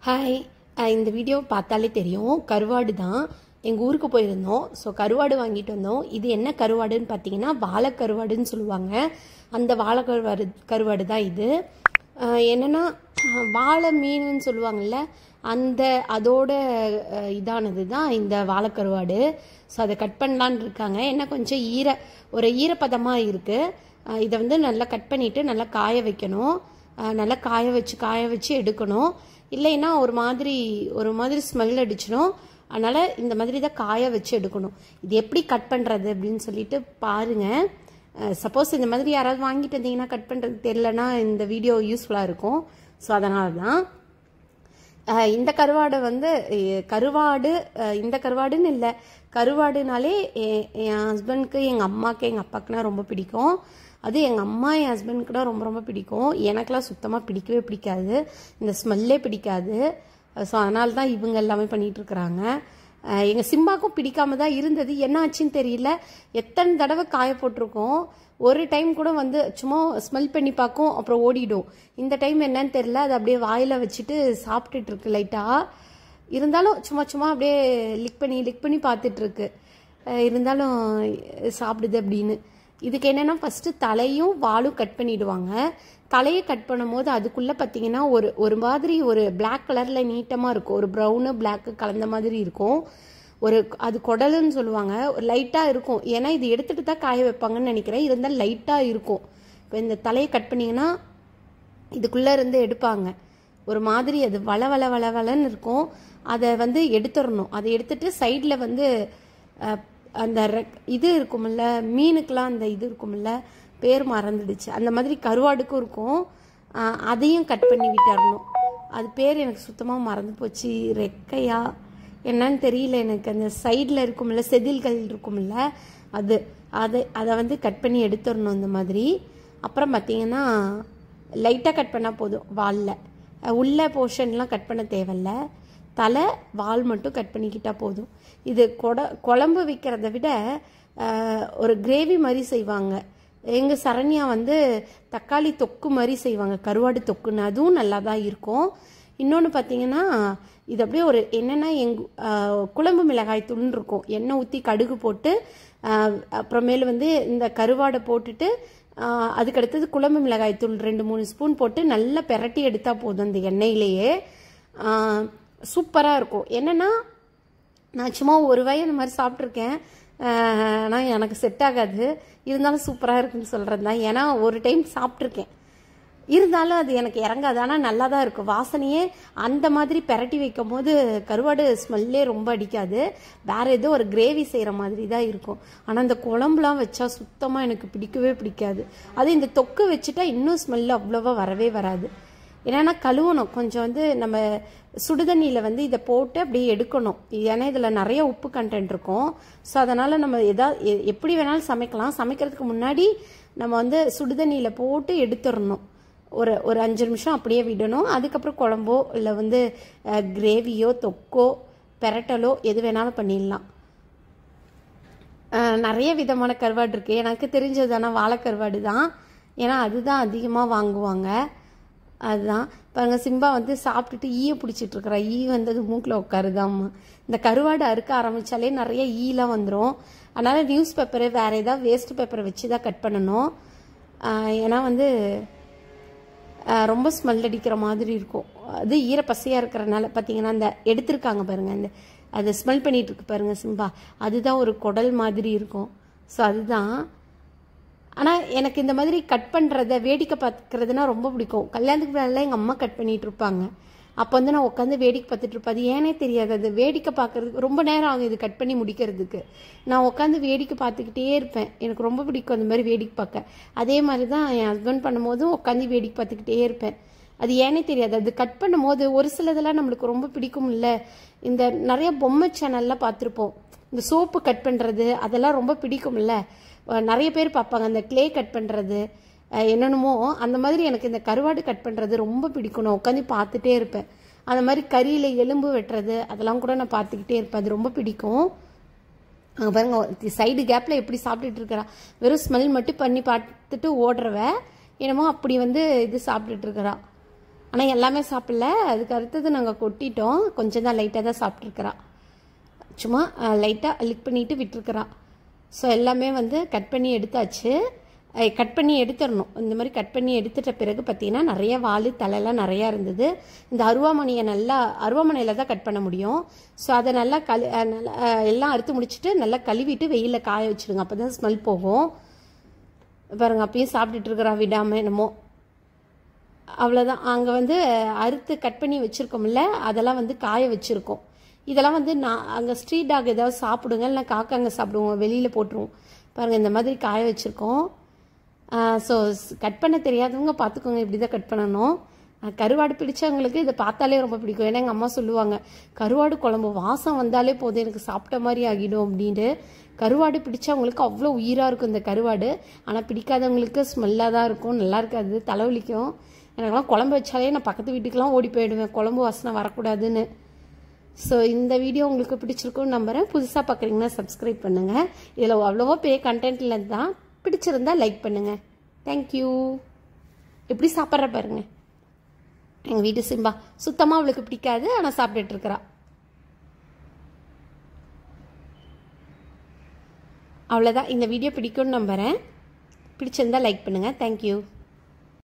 hi அஹ் இந்த video பார்த்தாலே தெரியும் கருவாடு தான் எங்கள் ஊருக்கு போயிருந்தோம் ஸோ கருவாடு வாங்கிட்டு வந்தோம் இது என்ன கருவாடுன்னு பார்த்தீங்கன்னா வாழை கருவாடுன்னு சொல்லுவாங்க அந்த வாழை கருவாடு கருவாடு தான் இது அஹ் என்னன்னா அஹ் வாழை மீனுன்னு சொல்லுவாங்கல்ல அந்த அதோட அஹ் இதானது தான் இந்த வாழைக்கருவாடு ஸோ அதை கட் பண்ணலான்னு இருக்காங்க என்ன கொஞ்சம் ஈர ஒரு ஈரப்பதமாக இருக்குது இதை வந்து நல்லா கட் பண்ணிவிட்டு நல்லா காய வைக்கணும் அஹ் நல்லா காய வச்சு காய வச்சு எடுக்கணும் இல்லைன்னா ஒரு மாதிரி ஒரு மாதிரி ஸ்மெல் அடிச்சிடும் அதனால் இந்த மாதிரி தான் காய வச்சு எடுக்கணும் இது எப்படி கட் பண்ணுறது அப்படின்னு சொல்லிட்டு பாருங்கள் சப்போஸ் இந்த மாதிரி யாராவது வாங்கிட்டு வந்தீங்கன்னா கட் பண்ணுறது தெரிலனா இந்த வீடியோ யூஸ்ஃபுல்லாக இருக்கும் ஸோ அதனால தான் அஹ் இந்த கருவாடை வந்து அஹ் கருவாடு அஹ் இந்த கருவாடுன்னு இல்லை கருவாடுனாலே எ- என் ஹஸ்பண்ட்க்கு எங்கள் அம்மாவுக்கு எங்கள் அப்பாவுக்குனா ரொம்ப பிடிக்கும் அது எங்கள் அம்மா என் ஹஸ்பண்ட்க்கு தான் ரொம்ப ரொம்ப பிடிக்கும் எனக்கெல்லாம் சுத்தமாக பிடிக்கவே பிடிக்காது இந்த ஸ்மெல்லே பிடிக்காது ஸோ அதனால தான் இவங்க எல்லாமே பண்ணிட்டு இருக்கிறாங்க எங்கள் சிம்பாக்கும் பிடிக்காம தான் இருந்தது என்ன ஆச்சுன்னு தெரியல எத்தனை தடவை காய போட்டிருக்கோம் ஒரு டைம் கூட வந்து சும்மா ஸ்மெல் பண்ணி பார்க்கும் அப்புறம் ஓடிடும் இந்த டைம் என்னன்னு தெரியல அது அப்படியே வாயில் வச்சுட்டு சாப்பிட்டுட்டு இருக்கு லைட்டாக இருந்தாலும் சும்மா சும்மா அப்படியே லிக் பண்ணி லிக் பண்ணி பார்த்துட்டு இருக்கு அஹ் இருந்தாலும் சாப்பிடுது அப்படின்னு இதுக்கு என்னன்னா ஃபஸ்ட்டு தலையும் வாலும் கட் பண்ணிடுவாங்க தலையை கட் பண்ணும்போது அதுக்குள்ளே பார்த்தீங்கன்னா ஒரு ஒரு மாதிரி ஒரு Black கலரில் நீட்டமாக இருக்கும் ஒரு ப்ரௌனு பிளாக்கு கலந்த மாதிரி இருக்கும் ஒரு அது குடலுன்னு சொல்லுவாங்க ஒரு லைட்டாக இருக்கும் ஏன்னா இது எடுத்துட்டு தான் காய வைப்பாங்கன்னு நினைக்கிறேன் இருந்தால் லைட்டாக இருக்கும் இப்போ இந்த தலையை கட் பண்ணிங்கன்னா இதுக்குள்ளே இருந்து எடுப்பாங்க ஒரு மாதிரி அது வள வள வள வளன்னு இருக்கும் அதை வந்து எடுத்துடணும் அதை எடுத்துட்டு சைடில் வந்து அஹ், அந்த ரெக்- இது இருக்கும்ல மீனுக்கெலாம் அந்த இது இருக்கும்ல பேர் மறந்துடுச்சு அந்த மாதிரி கருவாடுக்கும் இருக்கும் அஹ், அதையும் கட் பண்ணி விட்டுறணும் அது பேர் எனக்கு சுத்தமாக மறந்து போச்சு ரெக்கையா என்னன்னு தெரியல எனக்கு அந்த சைடில் இருக்கும்ல செதில்கள் இருக்கும்ல அது அதை அதை வந்து கட் பண்ணி எடுத்துடணும் இந்த மாதிரி அப்புறம் பார்த்தீங்கன்னா லைட்டாக கட் பண்ணால் போதும் வாலில் உள்ள போர்ஷன்லாம் கட் பண்ண தேவையில்ல தலை வால் மட்டும் கட் பண்ணிக்கிட்டால் போதும் இது கொட குழம்பு வைக்கிறத விட அஹ், ஒரு கிரேவி மாதிரி செய்வாங்க எங்கள் சரண்யா வந்து தக்காளி தொக்கு மாதிரி செய்வாங்க கருவாடு தொக்குன்னு அதுவும் நல்லா தான் இருக்கும் இன்னொன்று பார்த்தீங்கன்னா இது அப்படியே ஒரு என்னென்னா எங் ஆஹ் குழம்பு மிளகாய் தூள்னு இருக்கும் எண்ணெய் ஊற்றி கடுகு போட்டு ஆஹ் அப்புறமேலு வந்து இந்த கருவாடை போட்டுட்டு ஆஹ் அதுக்கடுத்தது குழம்பு மிளகாய் தூள் ரெண்டு மூணு ஸ்பூன் போட்டு நல்லா பெரட்டி எடுத்தால் போதும் அந்த எண்ணெயிலேயே சூப்பராக இருக்கும் என்னென்னா நான் சும்மா ஒரு வாய் அந்த மாதிரி சாப்பிட்ருக்கேன் ஆனால் எனக்கு செட் ஆகாது இருந்தாலும் சூப்பராக இருக்குன்னு சொல்கிறது தான் ஏன்னா ஒரு டைம் சாப்பிட்ருக்கேன் இருந்தாலும் அது எனக்கு இறங்காது ஆனால் நல்லா தான் இருக்கும் வாசனையே அந்த மாதிரி பெரட்டி வைக்கும் போது கருவாடு ஸ்மெல்லே ரொம்ப அடிக்காது வேற ஏதோ ஒரு கிரேவி செய்கிற மாதிரி தான் இருக்கும் ஆனால் இந்த குழம்புலாம் வச்சா சுத்தமாக எனக்கு பிடிக்கவே பிடிக்காது அது இந்த தொக்கு வச்சுட்டா இன்னும் ஸ்மெல் அவ்வளோவா வரவே வராது என்னன்னா கழுவணும் கொஞ்சம் வந்து நம்ம சுடுதண்ணியில் வந்து இதை போட்டு அப்படியே எடுக்கணும் ஏன்னா இதில் நிறைய உப்பு கண்டென்ட் இருக்கும் ஸோ அதனால் நம்ம எதா எ- எப்படி வேணாலும் சமைக்கலாம் சமைக்கிறதுக்கு முன்னாடி நம்ம வந்து சுடுதண்ணியில் போட்டு எடுத்துடணும் ஒரு ஒரு அஞ்சு நிமிஷம் அப்படியே விடணும் அதுக்கப்புறம் குழம்போ இல்லை வந்து கிரேவியோ தொக்கோ பெரட்டலோ எது வேணாலும் பண்ணிடலாம் அஹ் நிறைய விதமான கருவாடு இருக்குது எனக்கு தெரிஞ்சது ஆனால் வாழைக்கருவாடு தான் ஏன்னா அதுதான் அதிகமாக வாங்குவாங்க அதுதான் பாருங்க சிம்பா வந்து சாப்பிட்டுட்டு ஈயை பிடிச்சிட்டு இருக்கிறா ஈ வந்தது மூக்கில் உட்காருதாம்மா இந்த கருவாடு அறுக்க ஆரம்பித்தாலே நிறைய ஈலாம் வந்துடும் அதனால் நியூஸ் பேப்பரு வேறு ஏதாவது வேஸ்ட் பேப்பரை வச்சு தான் கட் பண்ணணும் அஹ் ஏன்னா வந்து அஹ் ரொம்ப ஸ்மெல் அடிக்கிற மாதிரி இருக்கும் அது ஈரப்பசையாக இருக்கிறனால பார்த்தீங்கன்னா அந்த எடுத்திருக்காங்க பாருங்க அந்த அதை ஸ்மெல் பண்ணிட்டு இருக்கு பாருங்க சிம்பா அதுதான் ஒரு குடல் மாதிரி இருக்கும் ஸோ அதுதான் ஆனால் எனக்கு இந்த மாதிரி கட் பண்ணுறத வேடிக்கை பார்க்கறதுனா ரொம்ப பிடிக்கும் கல்யாணத்துக்கு முன்னாடிலாம் எங்கள் அம்மா கட் பண்ணிட்டு இருப்பாங்க அப்போ வந்து நான் உட்காந்து வேடிக்கை பார்த்துட்டு இருப்பேன் அது ஏனே தெரியாது அது வேடிக்கை பார்க்கறதுக்கு ரொம்ப நேரம் ஆகும் இது கட் பண்ணி முடிக்கிறதுக்கு நான் உட்காந்து வேடிக்கை பார்த்துக்கிட்டே இருப்பேன் எனக்கு ரொம்ப பிடிக்கும் அந்த மாதிரி வேடிக்கை பார்க்க அதே மாதிரி தான் என் ஹஸ்பண்ட் பண்ணும்போதும் உட்காந்து வேடிக்கை பார்த்துக்கிட்டே இருப்பேன் அது ஏனே தெரியாது அது கட் பண்ணும்போது ஒரு சிலதெல்லாம் நம்மளுக்கு ரொம்ப பிடிக்கும் இல்லை இந்த நிறைய பொம்மை சேனல்லாம் பார்த்துருப்போம் இந்த சோப்பு கட் பண்ணுறது அதெல்லாம் ரொம்ப பிடிக்கும்ல அஹ் நிறைய பேர் பார்ப்பாங்க அந்த க்ளே கட் பண்ணுறது என்னென்னமோ அந்த மாதிரி எனக்கு இந்த கருவாடு கட் பண்ணுறது ரொம்ப பிடிக்கும் நான் உட்காந்து பார்த்துட்டே இருப்பேன் அந்த மாதிரி கறியில் எலும்பு வெட்டுறது அதெல்லாம் கூட நான் பார்த்துக்கிட்டே இருப்பேன் அது ரொம்ப பிடிக்கும் அங்கே பாருங்க சைடு கேப்பில் எப்படி சாப்பிட்டுட்டு இருக்கிறா வெறும் ஸ்மெல் மட்டும் பண்ணி பார்த்துட்டு ஓடுறவ என்னமோ அப்படி வந்து இது சாப்பிட்டுட்டு இருக்கிறா ஆனால் எல்லாமே சாப்பிடல அதுக்கு அடுத்தது நாங்கள் கொட்டிட்டோம் கொஞ்சம் தான் லைட்டாக தான் சாப்பிட்ருக்குறா சும்மா லைட்டாக லிக் பண்ணிட்டு விட்டுருக்குறா ஸோ எல்லாமே வந்து கட் பண்ணி எடுத்தாச்சு கட் பண்ணி எடுத்துடணும் இந்த மாதிரி கட் பண்ணி எடுத்துட்ட பிறகு பார்த்தீங்கன்னா நிறைய வால் தலையெல்லாம் நிறையா இருந்தது இந்த அருவாமனையை நல்லா அருவாமனையில் தான் கட் பண்ண முடியும் ஸோ அதை நல்லா கழு அஹ் நல்லா அஹ் எல்லாம் அறுத்து முடிச்சுட்டு நல்லா கழுவிட்டு வெயிலில் காய வச்சுடுங்க அப்போ தான் ஸ்மெல் போகும் பாருங்க அப்பயும் சாப்பிட்டுட்டு இருக்கிறா விடாமல் என்னமோ அவ்வளோதான் அங்கே வந்து அறுத்து கட் பண்ணி வச்சுருக்கோம்ல அதெல்லாம் வந்து காய வச்சுருக்கோம் இதெல்லாம் வந்து நான் அங்கே ஸ்ட்ரீட் டாக் ஏதாவது சாப்பிடுங்க இல்லை காக்காங்க சாப்பிடுவோம் வெளியில் போட்டுருவோம் பாருங்கள் இந்த மாதிரி காய வச்சுருக்கோம் ஸோ கட் பண்ண தெரியாதவங்க பார்த்துக்கோங்க இப்படி தான் கட் பண்ணணும் அஹ் கருவாடு பிடிச்சவங்களுக்கு இதை பார்த்தாலே ரொம்ப பிடிக்கும் ஏன்னா எங்கள் அம்மா சொல்லுவாங்க கருவாடு குழம்பு வாசம் வந்தாலே போதும் எனக்கு சாப்பிட்ட மாதிரி ஆகிடும் அப்படின்ட்டு கருவாடு பிடிச்சவங்களுக்கு அவ்வளோ உயிராக இருக்கும் இந்த கருவாடு ஆனால் பிடிக்காதவங்களுக்கு ஸ்மெல்லாக தான் இருக்கும் நல்லா இருக்காது தலைவலிக்கும் எனக்கெல்லாம் குழம்பு வச்சாலே நான் பக்கத்து வீட்டுக்கெலாம் ஓடி போயிடுவேன் குழம்பு வாசனை வரக்கூடாதுன்னு ஸோ இந்த வீடியோ உங்களுக்கு பிடிச்சிருக்கும்னு நம்புகிறேன் புதுசாக பார்க்குறீங்கன்னா சப்ஸ்கிரைப் பண்ணுங்கள் இதில் அவ்வளோவா பெரிய கண்டென்ட் இல்லை தான் பிடிச்சிருந்தா லைக் பண்ணுங்கள் தேங்க்யூ எப்படி சாப்பிட்ற பாருங்க எங்கள் வீட்டு சிம்பா சுத்தமாக அவளுக்கு பிடிக்காது ஆனால் சாப்பிட்டுட்டு இருக்கிறா அவ்வளோதான் இந்த வீடியோ பிடிக்கும்னு நம்புகிறேன் பிடிச்சிருந்தா லைக் பண்ணுங்கள் தேங்க்யூ